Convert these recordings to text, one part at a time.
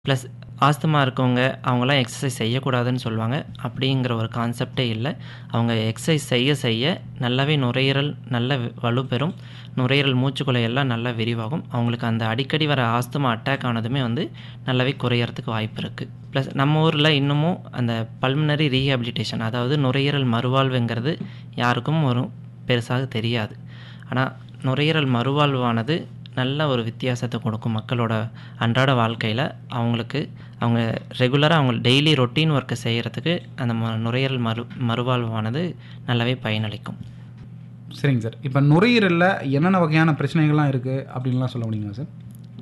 plus asthma இருக்கவங்க அவங்களாம் exercise செய்யக்கூடாதுன்னு சொல்லுவாங்க அப்படிங்கிற ஒரு கான்செப்டே இல்லை அவங்க எக்ஸசைஸ் செய்ய செய்ய நல்லாவே நுரையீரல் நல்ல வலுப்பெறும் நுரையீரல் மூச்சுக்குழாய் எல்லாம் நல்லா விரிவாகும் அவங்களுக்கு அந்த அடிக்கடி வர ஆஸ்துமா அட்டாக் ஆனதுமே வந்து நல்லாவே குறையறதுக்கு வாய்ப்பு இருக்குது ப்ளஸ் நம்ம ஊரில் இன்னமும் அந்த பல்மனரி ரீஹாபிலிட்டேஷன் அதாவது நுரையீரல் மறுவாழ்வுங்கிறது யாருக்கும் ஒரு பெருசாக தெரியாது ஆனால் நுரையீரல் மறுவாழ்வானது நல்ல ஒரு வித்தியாசத்தை கொடுக்கும் மக்களோட அன்றாட வாழ்க்கையில் அவங்களுக்கு அவங்க ரெகுலராக அவங்க டெய்லி ரொட்டீன் ஒர்க்கை செய்கிறதுக்கு அந்த ம நுரையீரல் மறு மறுவாழ்வானது நல்லாவே பயனளிக்கும் சரிங்க சார் இப்போ நுரையீரலில் என்னென்ன வகையான பிரச்சனைகள்லாம் இருக்குது அப்படின்லாம் சொல்ல முடியுங்களா சார்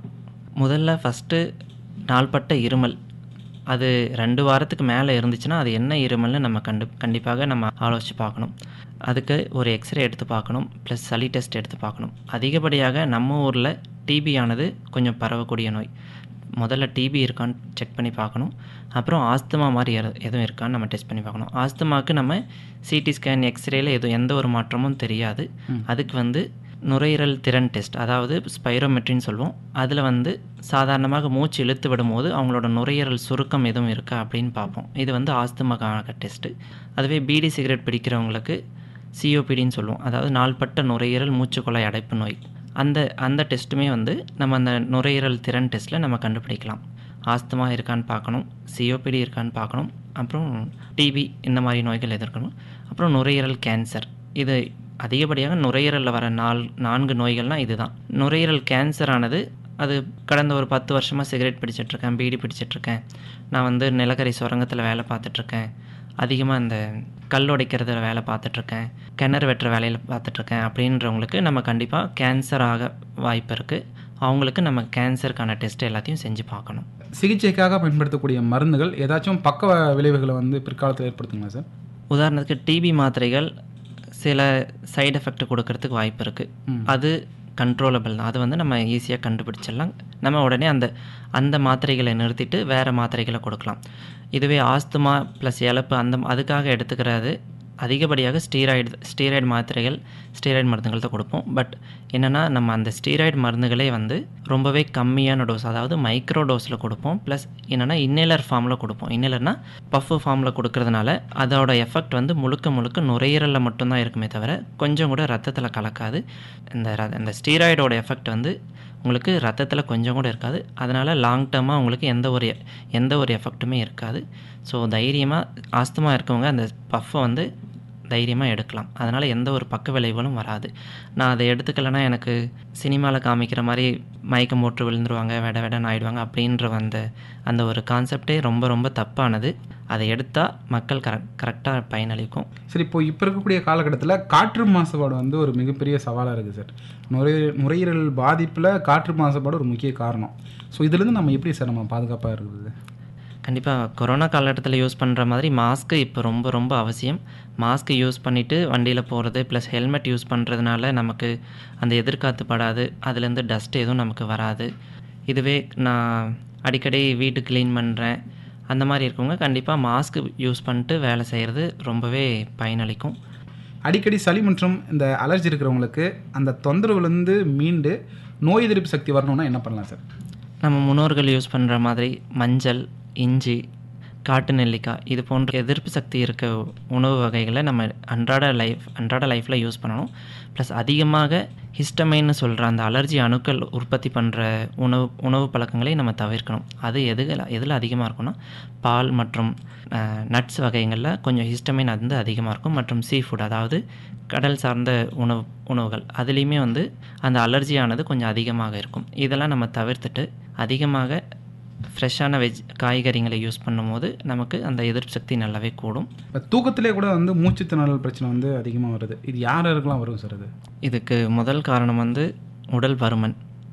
முதல்ல ஃபஸ்ட்டு நாள்பட்ட இருமல் அது ரெண்டு வாரத்துக்கு மேலே இருந்துச்சுன்னா அது என்ன இருமல்னு நம்ம கண்டு கண்டிப்பாக நம்ம ஆலோசித்து பார்க்கணும் அதுக்கு ஒரு எக்ஸ்ரே எடுத்து பார்க்கணும் ப்ளஸ் சளி டெஸ்ட் எடுத்து பார்க்கணும் அதிகப்படியாக நம்ம ஊரில் டிபி ஆனது கொஞ்சம் பரவக்கூடிய நோய் முதல்ல டிபி இருக்கான்னு செக் பண்ணி பார்க்கணும் அப்புறம் ஆஸ்துமா மாதிரி எது எதுவும் இருக்கான்னு நம்ம டெஸ்ட் பண்ணி பார்க்கணும் ஆஸ்துமாவுக்கு நம்ம சிடி ஸ்கேன் எக்ஸ்ரேல எதுவும் எந்த ஒரு மாற்றமும் தெரியாது அதுக்கு வந்து நுரையீரல் திறன் டெஸ்ட் அதாவது ஸ்பைரோமெட்ரின்னு சொல்லுவோம் அதில் வந்து சாதாரணமாக மூச்சு இழுத்து விடும்போது அவங்களோட நுரையீரல் சுருக்கம் எதுவும் இருக்கா அப்படின்னு பார்ப்போம் இது வந்து ஆஸ்துமாக்கான டெஸ்ட்டு அதுவே பீடி சிகரெட் பிடிக்கிறவங்களுக்கு சிஓபிடின்னு சொல்லுவோம் அதாவது நாள்பட்ட நுரையீரல் மூச்சுக்குழாய் அடைப்பு நோய் அந்த அந்த டெஸ்ட்டுமே வந்து நம்ம அந்த நுரையீரல் திறன் டெஸ்ட்டில் நம்ம கண்டுபிடிக்கலாம் ஆஸ்துமா இருக்கான்னு பார்க்கணும் சிஓபிடி இருக்கான்னு பார்க்கணும் அப்புறம் டிபி இந்த மாதிரி நோய்கள் எதிர்க்கணும் அப்புறம் நுரையீரல் கேன்சர் இது அதிகப்படியாக நுரையீரலில் வர நால் நான்கு நோய்கள்னால் இதுதான் நுரையீரல் கேன்சர் ஆனது அது கடந்த ஒரு பத்து வருஷமாக சிகரெட் பிடிச்சிட்ருக்கேன் பீடி பிடிச்சிட்ருக்கேன் நான் வந்து நிலக்கரி சுரங்கத்தில் வேலை பார்த்துட்ருக்கேன் அதிகமாக இந்த கல் உடைக்கிறதுல வேலை பார்த்துட்ருக்கேன் கிணறு வெட்டுற வேலையில் பார்த்துட்ருக்கேன் அப்படின்றவங்களுக்கு நம்ம கண்டிப்பாக கேன்சர் ஆக வாய்ப்பு இருக்குது அவங்களுக்கு நம்ம கேன்சருக்கான டெஸ்ட் எல்லாத்தையும் செஞ்சு பார்க்கணும் சிகிச்சைக்காக பயன்படுத்தக்கூடிய மருந்துகள் ஏதாச்சும் பக்க விளைவுகளை வந்து பிற்காலத்தில் ஏற்படுத்துங்களா சார் உதாரணத்துக்கு டிபி மாத்திரைகள் சில சைடு எஃபெக்ட் கொடுக்கறதுக்கு வாய்ப்பு இருக்குது அது கண்ட்ரோலபிள் தான் அது வந்து நம்ம ஈஸியாக கண்டுபிடிச்சிடலாம் நம்ம உடனே அந்த அந்த மாத்திரைகளை நிறுத்திட்டு வேறு மாத்திரைகளை கொடுக்கலாம் இதுவே ஆஸ்துமா ப்ளஸ் இழப்பு அந்த அதுக்காக எடுத்துக்கிறது அதிகப்படியாக ஸ்டீராய்டு ஸ்டீராய்டு மாத்திரைகள் ஸ்டீராய்டு மருந்துகள் தான் கொடுப்போம் பட் என்னென்னா நம்ம அந்த ஸ்டீராய்டு மருந்துகளே வந்து ரொம்பவே கம்மியான டோஸ் அதாவது மைக்ரோ டோஸில் கொடுப்போம் ப்ளஸ் என்னென்னா இன்னேலர் ஃபார்மில் கொடுப்போம் இன்னேலர்னா பஃப் ஃபார்மில் கொடுக்கறதுனால அதோட எஃபெக்ட் வந்து முழுக்க முழுக்க நுரையீரலில் மட்டும்தான் இருக்குமே தவிர கொஞ்சம் கூட ரத்தத்தில் கலக்காது இந்த ர இந்த ஸ்டீராய்டோட எஃபெக்ட் வந்து உங்களுக்கு ரத்தத்தில் கொஞ்சம் கூட இருக்காது அதனால் லாங் டேர்மாக உங்களுக்கு எந்த ஒரு எந்த ஒரு எஃபெக்ட்டுமே இருக்காது ஸோ தைரியமாக ஆஸ்துமா இருக்கவங்க அந்த பஃப்பை வந்து தைரியமாக எடுக்கலாம் அதனால் எந்த ஒரு பக்க விளைவுகளும் வராது நான் அதை எடுத்துக்கலைன்னா எனக்கு சினிமாவில் காமிக்கிற மாதிரி மயக்கம் போட்டு விழுந்துருவாங்க வெட வெடன்னு ஆயிடுவாங்க அப்படின்ற அந்த அந்த ஒரு கான்செப்டே ரொம்ப ரொம்ப தப்பானது அதை எடுத்தால் மக்கள் கரெக்ட் கரெக்டாக பயனளிக்கும் சரி இப்போ இப்போ இருக்கக்கூடிய காலகட்டத்தில் காற்று மாசுபாடு வந்து ஒரு மிகப்பெரிய சவாலாக இருக்குது சார் நுரையீ நுரையீரல் பாதிப்பில் காற்று மாசுபாடு ஒரு முக்கிய காரணம் ஸோ இதுலேருந்து நம்ம எப்படி சார் நம்ம பாதுகாப்பாக இருக்குது கண்டிப்பாக கொரோனா காலகட்டத்தில் யூஸ் பண்ணுற மாதிரி மாஸ்க்கு இப்போ ரொம்ப ரொம்ப அவசியம் மாஸ்க்கு யூஸ் பண்ணிவிட்டு வண்டியில் போகிறது ப்ளஸ் ஹெல்மெட் யூஸ் பண்ணுறதுனால நமக்கு அந்த எதிர்காத்து படாது அதுலேருந்து டஸ்ட் எதுவும் நமக்கு வராது இதுவே நான் அடிக்கடி வீட்டு க்ளீன் பண்ணுறேன் அந்த மாதிரி இருக்கவங்க கண்டிப்பாக மாஸ்க் யூஸ் பண்ணிட்டு வேலை செய்கிறது ரொம்பவே பயனளிக்கும் அடிக்கடி சளி மற்றும் இந்த அலர்ஜி இருக்கிறவங்களுக்கு அந்த தொந்தரவுலேருந்து மீண்டு நோய் எதிர்ப்பு சக்தி வரணும்னா என்ன பண்ணலாம் சார் நம்ம முன்னோர்கள் யூஸ் பண்ணுற மாதிரி மஞ்சள் இஞ்சி காட்டு நெல்லிக்காய் இது போன்ற எதிர்ப்பு சக்தி இருக்க உணவு வகைகளை நம்ம அன்றாட லைஃப் அன்றாட லைஃப்பில் யூஸ் பண்ணணும் ப்ளஸ் அதிகமாக ஹிஸ்டமைன்னு சொல்கிற அந்த அலர்ஜி அணுக்கள் உற்பத்தி பண்ணுற உணவு உணவு பழக்கங்களை நம்ம தவிர்க்கணும் அது எதுகள் எதில் அதிகமாக இருக்கும்னா பால் மற்றும் நட்ஸ் வகைகளில் கொஞ்சம் ஹிஸ்டமைன் வந்து அதிகமாக இருக்கும் மற்றும் சீ ஃபுட் அதாவது கடல் சார்ந்த உணவு உணவுகள் அதுலேயுமே வந்து அந்த அலர்ஜியானது கொஞ்சம் அதிகமாக இருக்கும் இதெல்லாம் நம்ம தவிர்த்துட்டு அதிகமாக ஃப்ரெஷ்ஷான வெஜ் காய்கறிகளை யூஸ் பண்ணும்போது நமக்கு அந்த எதிர்ப்பு சக்தி நல்லாவே கூடும் இப்போ தூக்கத்திலே கூட வந்து மூச்சு திணறல் பிரச்சனை வந்து அதிகமாக வருது இது யாருக்கெல்லாம் வரும் சார் அது இதுக்கு முதல் காரணம் வந்து உடல் பருமன்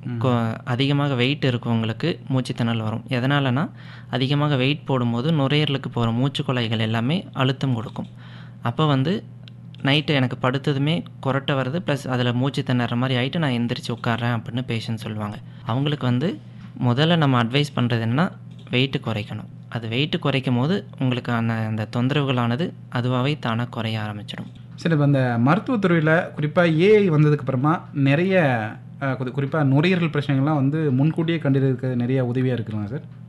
அதிகமாக வெயிட் இருக்கவங்களுக்கு மூச்சுத்திணறல் வரும் எதனாலனா அதிகமாக வெயிட் போடும்போது நுரையீரலுக்கு போகிற மூச்சுக்குழாய்கள் எல்லாமே அழுத்தம் கொடுக்கும் அப்போ வந்து நைட்டு எனக்கு படுத்ததுமே கொரட்டை வருது ப்ளஸ் அதில் மூச்சு திணற மாதிரி ஆகிட்டு நான் எந்திரிச்சு உட்காறேன் அப்படின்னு பேஷண்ட் சொல்லுவாங்க அவங்களுக்கு வந்து முதல்ல நம்ம அட்வைஸ் பண்ணுறது என்னன்னா வெயிட்டு குறைக்கணும் அது வெயிட்டு குறைக்கும் போது உங்களுக்கான அந்த தொந்தரவுகளானது அதுவாகவே தானாக குறைய ஆரம்பிச்சிடும் சரி இப்போ அந்த மருத்துவத்துறையில் குறிப்பாக ஏஐ வந்ததுக்கப்புறமா நிறைய குறிப்பாக நுரையீரல் பிரச்சனைகள்லாம் வந்து முன்கூட்டியே கண்டறியறதுக்கு நிறைய உதவியாக இருக்குங்களா சார்